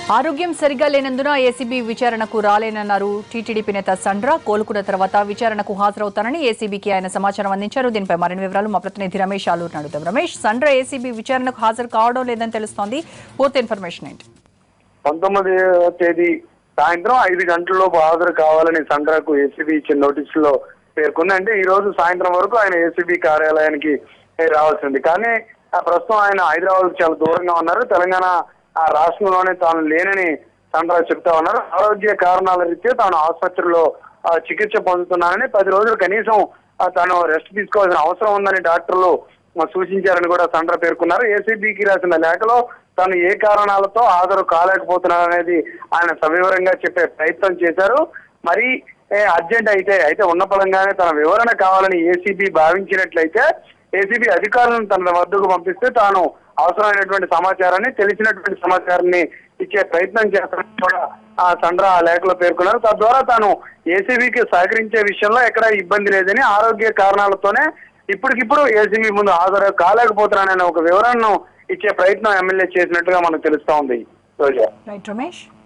ఆరోగ్యం సరిగా లేనందున ఏసీబీ విచారణకు రాలేనన్నారు టీటీడీపీ నేత సండ్రా కోలుకున్న తర్వాత విచారణకు హాజరవుతానని ఏసీబీకి ఆయన సమాచారం అందించారు దీనిపై మరిన్ని వివరాలు మా ప్రతినిధి రమేష్ ఆలూరు అడుగుతాం రమేష్ సండ్రా ఏసీబీ విచారణకు హాజరు కావడం లేదని తెలుస్తోంది పూర్తి ఇన్ఫర్మేషన్ ఏంటి పంతొమ్మిది తేదీ సాయంత్రం ఐదు గంటలలోపు హాజరు కావాలని సండ్రాకు ఏసీబీ ఇచ్చిన నోటీసులో పేర్కొంది అంటే ఈ రోజు సాయంత్రం వరకు ఆయన ఏసీబీ కార్యాలయానికి రావాల్సింది కానీ ఆ ప్రస్తుతం ఆయన హైదరాబాద్ చాలా దూరంగా ఉన్నారు తెలంగాణ ఆ రాష్ట్రంలోనే తాను లేనని సండ్రా చెప్తా ఉన్నారు ఆరోగ్య కారణాల రీత్యా తాను ఆసుపత్రిలో ఆ, చికిత్స పొందుతున్నానని పది రోజులు కనీసం ఆ, తాను రెస్ట్ తీసుకోవాల్సిన అవసరం ఉందని డాక్టర్లు ఆ, సూచించారని కూడా సండ్ర పేర్కొన్నారు ఏసీబీకి రాసిన లేఖలో తాను ఏ కారణాలతో హాజరు కాలేకపోతున్నారనేది ఆయన సవివరంగా చెప్పే ప్రయత్నం చేశారు మరి ఏ, అర్జెంట్ అయితే అయితే ఉన్న పలంగానే తన వివరణ కావాలని ఏసీబీ భావించినట్లయితే ఏసీబీ అధికారులను తన వద్దకు పంపిస్తే తాను అవసరమైనటువంటి సమాచారాన్ని తెలిసినటువంటి సమాచారాన్ని ఇచ్చే ప్రయత్నం చేస్తానని కూడా ఆ సండ్రా ఆ లేఖలో పేర్కొన్నారు తద్వారా తాను ఏసీబీకి సహకరించే విషయంలో ఎక్కడ ఇబ్బంది లేదని ఆరోగ్య కారణాలతోనే ఇప్పటికిప్పుడు ఏసీబీ ముందు హాజరు కాలేకపోతున్నాననే ఒక వివరణను ఇచ్చే ప్రయత్నం ఎమ్మెల్యే చేసినట్టుగా మనకు తెలుస్తా ఉంది రోజా రైట్ రమేష్